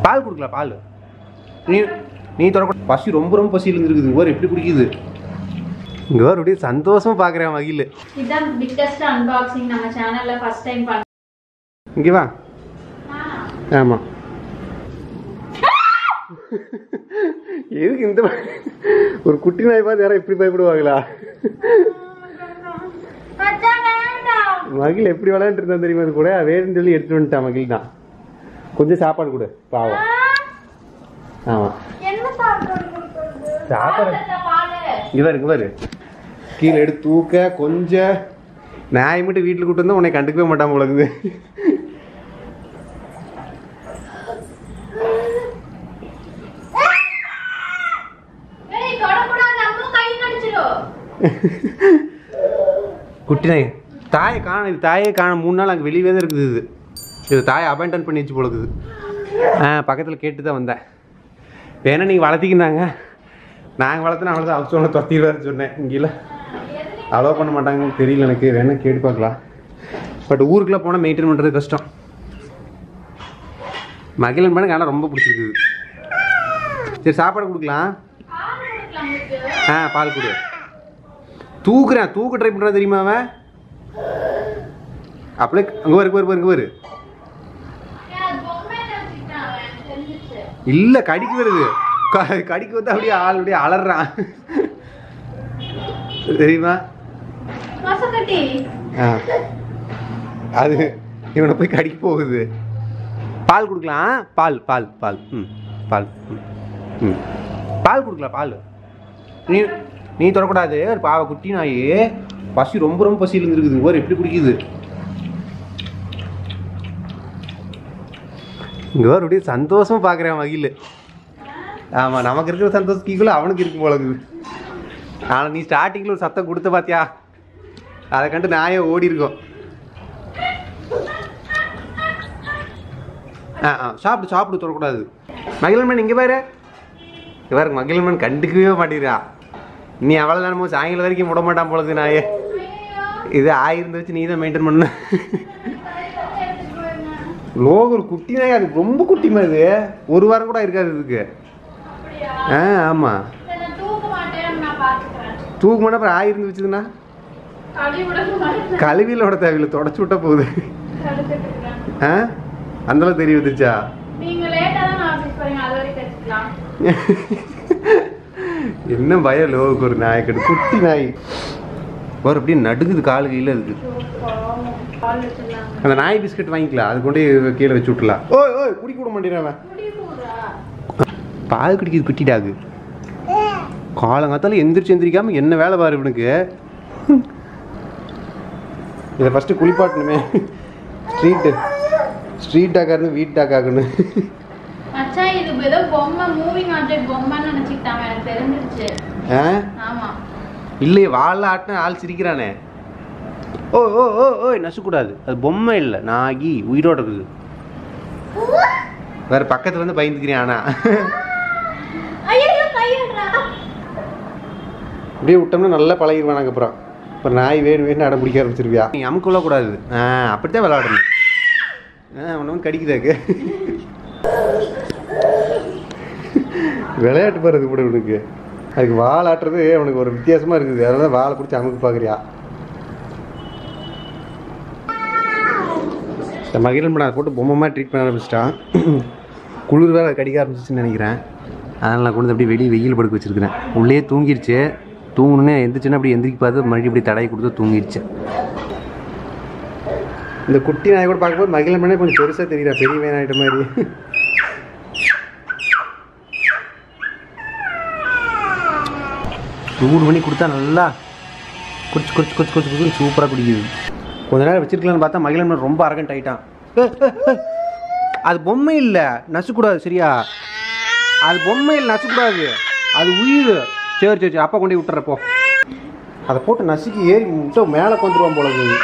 பால் கொடுக்கலாம் பால் நீ நீ தொடக்க பசி ரொம்ப ரொம்ப பசியில் இருந்துருக்குது ஒரு எப்படி குடிக்குது இங்கே ஒரு அப்படியே சந்தோஷமா பார்க்குறேன் மகிழ் இதுதான் பிக்கஸ்ட் அன்பாக்சிங் நம்ம சேனல்ல ஃபர்ஸ்ட் டைம் பண்ண இங்கே வா ஆமாம் எதுக்கு இந்த ப- ஒரு குட்டி நாய் பார்த்து யாரும் இப்படி பயப்படுவாங்களா மகிழ் எப்படி விளையாண்டு இருந்தா தெரியுமா அது கூட வேணும்னு சொல்லி எடுத்துட்டு வந்துட்டான் மகிழ் தான் கொஞ்சம் சாப்பாடு கொடு பாவம் ஆமா என்ன சாப்பிடுறது சாப்பாடு பாலு இவர் இவர் கீழே எடுத்து தூக்க கொஞ்சம் நாய் மட்டும் வீட்டில் கூட்டு வந்தா உன்னை கண்டுக்கவே மாட்டான் போலக்குது ஏய் தொடக்கூடாது நம்மளும் கை கடிச்சிடும் குட்டி நாய் தாயை காண இது தாயே காண மூணு நாள் அங்கே வெளியவே தான் இருக்குது இது இது தாயை அபேண்டன் பண்ணி வச்சு போலக்குது ஆ பக்கத்தில் கேட்டு தான் வந்தேன் வேணா நீங்கள் வளர்த்திக்கினாங்க நாங்கள் வளர்த்துனா அவ்வளோதான் அவர் சொன்ன தொத்திடுவார் சொன்னேன் இங்கேல அலோவ் பண்ண மாட்டாங்கன்னு தெரியல எனக்கு வேணா கேட்டு பார்க்கலாம் பட் ஊருக்குலாம் போனால் மெயின்டைன் பண்ணுறது கஷ்டம் மகிழன் பண்ண ஆனால் ரொம்ப பிடிச்சிருக்குது சரி சாப்பாடு கொடுக்கலாம் ஆ பால் கொடு தூக்குறேன் தூக்க ட்ரை பண்ணுறான் தெரியுமா அவன் அப்படியே அங்கே வரு வரு இங்கே வரு இல்லை கடிக்கு வருது க- கடிக்கு வந்து அப்படியே ஆள் அப்படியே அலறான் தெரியுமா மசக்கட்டி ஆ அது இவனை போய் கடிக்க போகுது பால் கொடுக்கலாம் பால் பால் பால் ம் பால் ம் ம் பால் கொடுக்கலாம் பால் நீ நீ தொடக்கூடாது ஒரு பாவ குட்டி நாய் பசி ரொம்ப ரொம்ப பசியில் இருந்துருக்குது ஒரு எப்படி குடிக்குது இங்கே ஒரு அப்படியே சந்தோஷமா பார்க்குறேன் மகிழ் ஆமாம் நமக்கு இருக்கிற சந்தோஷம் கீக்குள்ள அவனுக்கு இருக்கும் போல இருக்குது ஆனால் நீ ஸ்டார்டிங்கில் ஒரு சத்தம் கொடுத்த பாத்தியா அதை கண்டு நாயே ஓடி இருக்கோம் ஆ ஆ சாப்பிடு சாப்பிடு தொடக்கூடாது மகிழன்மன் இங்கே பாரு இங்க பாரு மகிழன்மன் கண்டுக்கவே மாட்டேங்கிறா நீ அவ்வளோ நேரமோ சாயங்காலம் வரைக்கும் விட மாட்டான் போலது நாயே இது ஆயிருந்து வச்சு நீ தான் மெயின்டைன் பண்ண லோக ஒரு குட்டி நாய் அது ரொம்ப குட்டி மாதிரி ஒரு வாரம் கூட இருக்காது இதுக்கு ஆ ஆமாம் நான் தூக்க மாட்டேன் நான் பாத்துக்கிறேன் தூக்கு மாட்டா அப்புறம் ஆயிருந்து வச்சுதுன்னா கழுவி விட மாட்டேன் கழுவியில் விட தேவையில்லை தொடச்சு விட்டா போகுது தடுத்துட்டு இருக்கேன் ஆ அந்தளவு தெரிய வந்துச்சா நீங்க லேட்டா தான் ஆபீஸ் போறீங்க அது வரைக்கும் வச்சுக்கலாம் என்ன பயம் லோவுக்கு ஒரு நாய்க்கடு குட்டி நாய் ஒரு அப்படியே நடுக்குது காலு கையில் இருக்கு பால் வச்சிடலாம் அந்த நாய் பிஸ்கட் வாங்கிக்கலாம் அது கொண்டு போய் கீழே வச்சு விட்டுலாம் ஓய் ஓய் குடிக்க விட மாட்டேங்கிறவன் முடி போடுறா பால் குடிக்குது குட்டி டாகு காலங்காத்தால எந்திரிச்சு எந்திரிக்காம என்ன வேலை பாரு இவனுக்கு இதை ஃபஸ்ட்டு குளிப்பாட்டணுமே ஸ்ட்ரீட்டு ஸ்ட்ரீட் டாக்காக இருந்து வீட் டாக் ஆகணும் மச்சான் இது ஏதோ பொம்மை மூவிங் ஆப்ஜெக்ட் பொம்மைன்னு நினைச்சுக்கிட்டாங்க எனக்கு தெரிஞ்சிருச்சு ஆ ஆமா இல்லையே வாழ ஆட்டின ஆள் சிரிக்கிறானே ஓ ஓ ஓ ஓய் நசுக்கூடாது அது பொம்மை இல்லை நாகி உயிரோட இருக்குது வேற பக்கத்துல வந்து பயந்துக்கிறேன் ஆனா ஐயோ கையிடுறா அப்படியே விட்டோம்னா நல்லா பழகிடுவான் அப்புறம் இப்போ நாய் வேணும் வேணும் அடம் பிடிக்க ஆரம்பிச்சிருவியா நீ அமுக்க கூடாது ஆ அப்படித்தான் விளாடணும் ஆ ஒன்றும் கடிக்குதாக்கு விளையாட்டு போகிறது கூட இவனுக்கு அதுக்கு வால் ஆட்டுறது அவனுக்கு ஒரு வித்தியாசமாக இருக்குது அதனால வாழை பிடிச்சி அமுக்கு பார்க்குறியா இந்த மகிழன் படம் அதை போட்டு பொம்மை ட்ரீட் பண்ண ஆரம்பிச்சிட்டான் குளிர் வேற கடிக்க ஆரம்பிச்சிச்சுன்னு நினைக்கிறேன் அதனால் நான் கொண்டு வந்து அப்படியே வெளியே வெயில் படுக்க வச்சிருக்கிறேன் உள்ளே தூங்கிருச்சு தூங்கணுன்னே எந்திரிச்சுன்னா அப்படி எந்திரிக்க பார்த்து மறுபடியும் இப்படி தடவி கொடுத்து தூங்கிருச்சு இந்த குட்டி நாய் கூட பார்க்கும்போது மகிழன் பண்ணே கொஞ்சம் பெருசாக தெரியுறா பெரிய வேணாயிட்ட மாதிரி சூடு பண்ணி கொடுத்தா நல்லா குடிச்சு குடிச்சு குடிச்சு குடிச்சு குடிச்சு சூப்பராக குடிக்குது கொஞ்ச நேரம் வச்சிருக்கலாம்னு பார்த்தா மகிழன் மகன் ரொம்ப அரகண்ட் ஆயிட்டான் ஏ, ஏ, ஏ. அது பொம்மை இல்லை நசுக்கூடாது சரியா அது பொம்மையில் நசுக்கூடாது அது உயிர் சரி சரி சரி அப்பா கொண்டு போய் விட்டுறப்போ அதை போட்டு நசுக்கி ஏறி முட்டை மேலே கொண்டுருவான் போல இருக்குது.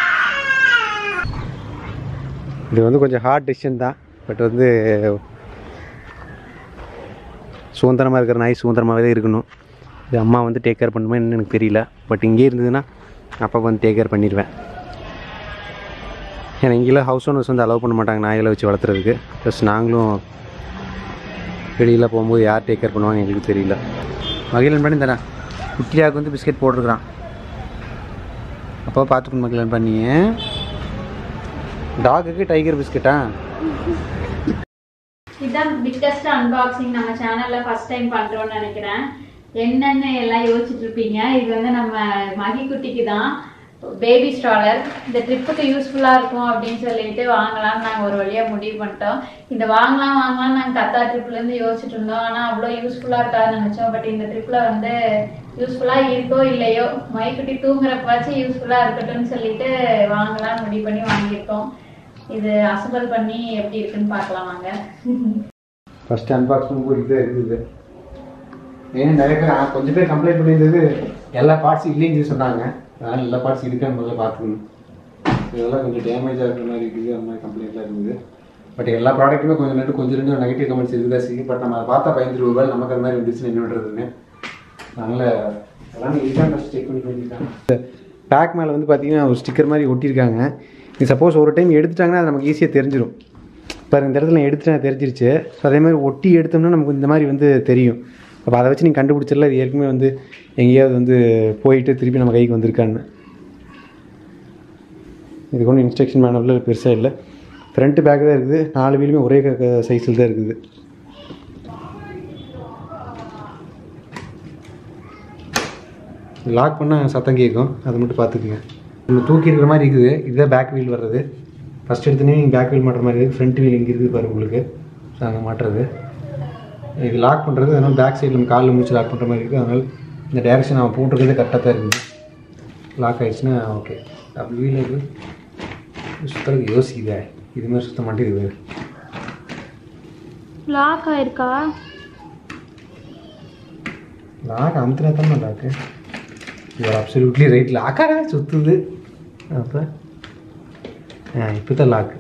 இது வந்து கொஞ்சம் ஹார்ட் டிசிஷன் தான் பட் வந்து சுதந்திரமாக இருக்கிற நாய் சுதந்திரமாகவே தான் இருக்கணும் இது அம்மா வந்து டேக் கேர் பண்ணுமா என்னன்னு எனக்கு தெரியல பட் இங்கே இருந்ததுன்னா அப்பா வந்து டேக் கேர் பண்ணிடுவேன் ஏன்னா இங்கெல்லாம் ஹவுஸ் ஓனர்ஸ் வந்து அலோவ் பண்ண மாட்டாங்க நாய்களை வச்சு வளர்த்துறதுக்கு ப்ளஸ் நாங்களும் வெளியில் போகும்போது யார் டேக் கேர் பண்ணுவாங்க எங்களுக்கு தெரியல மகிழன் பண்ணி தரேன் குட்டியாவுக்கு வந்து பிஸ்கெட் போட்டிருக்கிறான் அப்போ பார்த்துக்கணும் மகிழன் பண்ணி டாகுக்கு டைகர் பிஸ்கெட்டா இதுதான் பிக்கஸ்ட் அன்பாக்சிங் நம்ம சேனல்ல ஃபர்ஸ்ட் டைம் பண்றோம்னு நினைக்கிறேன் என்னன்னு எல்லாம் யோசிச்சுட்டு இருப்பீங்க இது வந்து நம்ம மகி குட்டிக்கு தான் பேபி ஸ்ட்ராலர் இந்த ட்ரிப்புக்கு யூஸ்ஃபுல்லா இருக்கும் அப்படின்னு சொல்லிட்டு வாங்கலாம்னு நாங்க ஒரு வழியா முடிவு பண்ணிட்டோம் இந்த வாங்கலாம் வாங்கலாம் நாங்க கத்தா ட்ரிப்ல இருந்து யோசிச்சுட்டு இருந்தோம் ஆனா அவ்வளவு யூஸ்ஃபுல்லா இருக்காதுன்னு நினைச்சோம் பட் இந்த ட்ரிப்ல வந்து யூஸ்ஃபுல்லா இருக்கோ இல்லையோ மைக்குட்டி தூங்குறப்பாச்சும் யூஸ்ஃபுல்லா இருக்கட்டும்னு சொல்லிட்டு வாங்கலாம் முடிவு பண்ணி வாங்கியிருக்கோம் இது அசம்பல் பண்ணி எப்படி இருக்குன்னு பார்க்கலாம் வாங்க ஃபஸ்ட்டு அன்பாக்ஸ் பண்ணும்போது இதுதான் இருக்குது ஏன்னா நிறைய பேர் ஆ, கொஞ்சம் பேர் கம்ப்ளைண்ட் பண்ணியிருந்தது எல்லா பார்ட்ஸும் இல்லைன்னு சொல்லி சொன்னாங்க அதனால் எல்லா பார்ட்ஸ் இருக்கான்னு முதல்ல பார்த்துக்கணும் இதெல்லாம் கொஞ்சம் டேமேஜாக இருக்கிற மாதிரி இருக்குது அந்த மாதிரி கம்ப்ளைண்ட்லாம் இருக்குது பட் எல்லா ப்ராடக்ட்டுமே கொஞ்சம் ரெண்டு கொஞ்சம் ரெண்டு நெகட்டிவ் கமெண்ட்ஸ் இருக்குதா சரி பட் நம்ம அதை பார்த்தா பயந்துட்டு ரூபாய் நமக்கு அந்த மாதிரி வந்துச்சுன்னு என்ன பண்ணுறதுன்னு அதனால் எல்லாமே இருக்கான்னு ஃபஸ்ட் செக் பண்ணி பண்ணியிருக்காங்க பேக் மேலே வந்து பார்த்தீங்கன்னா ஒரு ஸ்டிக்கர் மாதிரி ஒட்டியிருக்காங்க இது சப்போஸ் ஒரு டைம் எடுத்துட்டாங்கன்னா அது நமக்கு ஈஸியாக தெரிஞ்சிடும் பாருங்க இந்த இடத்துல நான் எடுத்துட்டேன் தெரிஞ்சிருச்சு ஸோ அதே மாதிரி ஒட்டி எடுத்தோம்னா நமக்கு இந்த மாதிரி வந்து தெரியும் அப்போ அதை வச்சு நீங்கள் கண்டுபிடிச்சிடல இது ஏற்கனவே வந்து எங்கேயாவது வந்து போயிட்டு திருப்பி நம்ம கைக்கு வந்திருக்கான்னு இதுக்கு ஒன்றும் இன்ஸ்ட்ரக்ஷன் மேனுவலில் பெருசாக இல்லை ஃப்ரண்ட்டு பேக் தான் இருக்குது நாலு வீலுமே ஒரே சைஸில் தான் இருக்குது லாக் பண்ணால் சத்தம் கேட்கும் அதை மட்டும் பார்த்துக்குங்க நம்ம தூக்கி இருக்கிற மாதிரி இருக்குது இதுதான் பேக் வீல் வர்றது ஃபஸ்ட் எடுத்தோடனே நீங்கள் பேக் வீல் மாட்டுற மாதிரி இருக்குது ஃப்ரண்ட் வீல் இங்கே இருக்குது பாருங்க உங்களுக்கு ஸோ அங்கே மாட்டுறது இது லாக் பண்ணுறது அதனால் பேக் சைடில் நம்ம காலில் முடிச்சு லாக் பண்ணுற மாதிரி இருக்குது அதனால் இந்த டேரெக்ஷன் அவன் போட்டிருக்கிறது கரெக்டாக தான் இருக்குது லாக் ஆயிடுச்சுன்னா ஓகே அப்படி வீல் இருக்குது சுத்தறதுக்கு யோசிக்குதே இது மாதிரி சுத்த மாட்டேங்குது லாக் ஆயிருக்கா லாக் அமுத்துனா தானே லாக்கு யூஆர் அப்சல்யூட்லி ரைட் லாக்காடா சுற்றுது அப்போ ஆ இப்போ தான் லாக்கு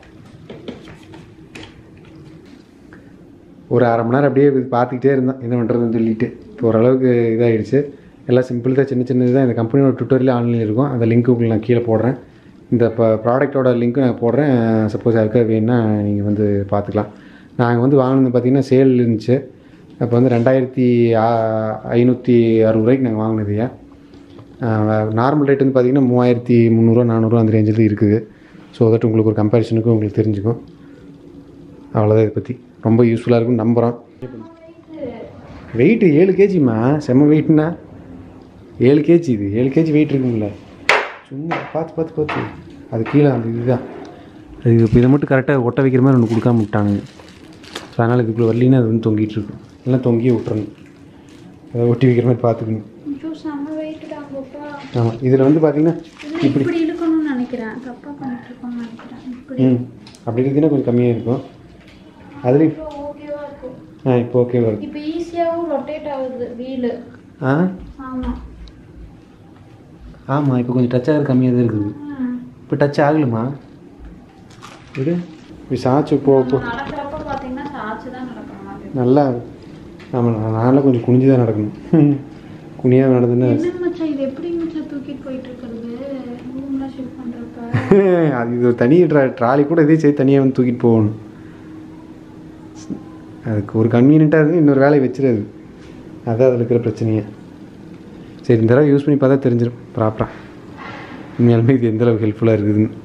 ஒரு அரை மணி நேரம் அப்படியே இது பார்த்துக்கிட்டே இருந்தேன் என்ன பண்ணுறதுன்னு சொல்லிட்டு இப்போ ஓரளவுக்கு இதாகிடுச்சு எல்லாம் சிம்பிள் தான் சின்ன சின்னது தான் இந்த கம்பெனியோட டுட்டோரியல் ஆன்லைனில் இருக்கும் அந்த லிங்க் உங்களுக்கு நான் கீழே போடுறேன் இந்த இப்போ ப்ராடக்ட்டோட லிங்க்கும் நான் போடுறேன் சப்போஸ் யாருக்காவது வேணும்னா நீங்கள் வந்து பார்த்துக்கலாம் நாங்கள் வந்து வாங்கினது பார்த்தீங்கன்னா சேல் இருந்துச்சு அப்போ வந்து ரெண்டாயிரத்தி ஐநூற்றி அறுபது ரூபாய்க்கு நாங்கள் வாங்கினது ஏன் நார்மல் ரேட் வந்து பார்த்தீங்கன்னா மூவாயிரத்தி முந்நூறுவா நானூறுவா அந்த ரேஞ்சில் இருக்குது ஸோ தட் உங்களுக்கு ஒரு கம்பேரிசனுக்கு உங்களுக்கு தெரிஞ்சுக்கும் அவ்வளோதான் இதை பற்றி ரொம்ப யூஸ்ஃபுல்லாக இருக்கும்னு நம்புகிறோம் வெயிட்டு ஏழு கேஜிம்மா செம்ம வெயிட்னா ஏழு கேஜி இது ஏழு கேஜி வெயிட் இருக்கும்ல சும்மா பார்த்து பார்த்து பார்த்து அது கீழே அந்த இதுதான் அது இப்போ இதை மட்டும் கரெக்டாக ஒட்ட வைக்கிற மாதிரி ஒன்று கொடுக்காம விட்டானுங்க ஸோ அதனால் இதுக்குள்ளே வரலின்னா அது வந்து தொங்கிட்டு இருக்கும் எல்லாம் தொங்கியே விட்டுறணும் அதை ஒட்டி வைக்கிற மாதிரி பார்த்துக்கணும் செம்ம வெயிட்டுடா அப்பா ஆமாம் இதில் வந்து பார்த்தீங்கன்னா இப்படி இப்படி இழுக்கணும்னு நினைக்கிறேன் தப்பா பண்ணிட்டு இருக்கோம்னு நினைக்கிறேன் இப்படி ம் அப்படி இருந்ததுன்னா கொஞ்சம் கம்மியாக இருக்கும் அதுலேயும் ஓகேவா இருக்கும் ஆ இப்போ ஓகே வருது இப்போ ஈஸியாகவும் ரொட்டேட் ஆகுது வீலு ஆ ஆமா ஆமாம் இப்போ கொஞ்சம் டச் ஆகிறது கம்மியாக தான் இருக்குது ம். இப்போ டச் ஆகலுமா விடு இப்படி சாச்சு போ போ நடக்கிறப்ப பார்த்தீங்கன்னா சாச்சு தான் நடக்கிற மாதிரி இருக்கும். நல்லா ஆமாம் நான்லாம் கொஞ்சம் குனிஞ்சு தான் நடக்கணும் குனியாக நடந்துன்னா என்ன மச்சான் இது எப்படி மச்சான் தூக்கிட்டு போயிட்டு இருக்கிறது ரூம்லாம் ஷிஃப்ட் பண்றப்ப அது இது ஒரு தனி ட்ரா ட்ராலி கூட இதே செய்து தனியாக வந்து தூக்கிட்டு போகணும் அதுக்கு ஒரு கன்வீனியண்ட்டாக இருக்குது இன்னொரு வேலையை வச்சிடாது அதான் அதில் இருக்கிற பிரச்சனையே சரி இந்த தடவை யூஸ் பண்ணி பார்த்தா தெரிஞ்சிடும் ப்ராப்பராக உண்மையாலுமே இது எந்த அளவுக்கு ஹெல்ப்ஃபுல்லாக இருக்குதுன்னு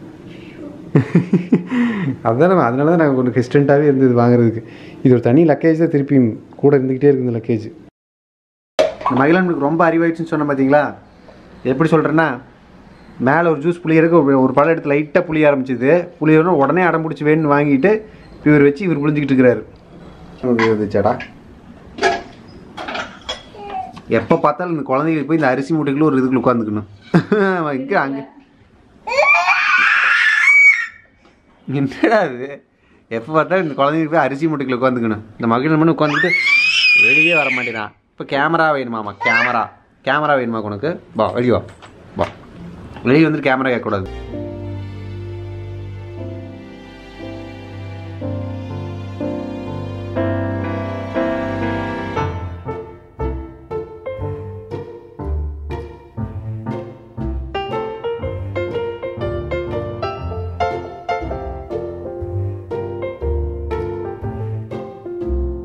அதுதான் நம்ம அதனால தான் நாங்கள் கொஞ்சம் ஹெஸ்டண்ட்டாகவே இருந்தது வாங்குறதுக்கு இது ஒரு தனி லக்கேஜ் தான் திருப்பியும் கூட இருந்துக்கிட்டே இருக்குது இந்த லக்கேஜ் மகிழனுக்கு ரொம்ப அறிவாயிடுச்சுன்னு சொன்னேன் பார்த்தீங்களா எப்படி சொல்கிறேன்னா மேலே ஒரு ஜூஸ் புளியறதுக்கு ஒரு ஒரு பழம் எடுத்து லைட்டாக புளிய ஆரம்பிச்சது புளியணும் உடனே அடம் பிடிச்சி வேணும்னு வாங்கிட்டு இவர் வச்சு இவர் புளிஞ்சிக்கிட்டு இருக்கிறாரு இருந்துச்சாடா எப்போ பார்த்தாலும் இந்த குழந்தைங்களுக்கு போய் இந்த அரிசி மூட்டைக்குள்ள ஒரு இதுக்குள்ள உட்காந்துக்கணும் இங்கே அங்கே என்னடா அது எப்போ பார்த்தாலும் இந்த குழந்தைங்களுக்கு போய் அரிசி மூட்டைக்குள்ள உட்காந்துக்கணும் இந்த மகிழ் மணி உட்காந்துட்டு வெளியே வர மாட்டேறான் இப்போ கேமரா வேணுமாமா கேமரா கேமரா வேணுமா உனக்கு வா வெளியே வா வா வெளியே வந்துட்டு கேமரா கேட்கக்கூடாது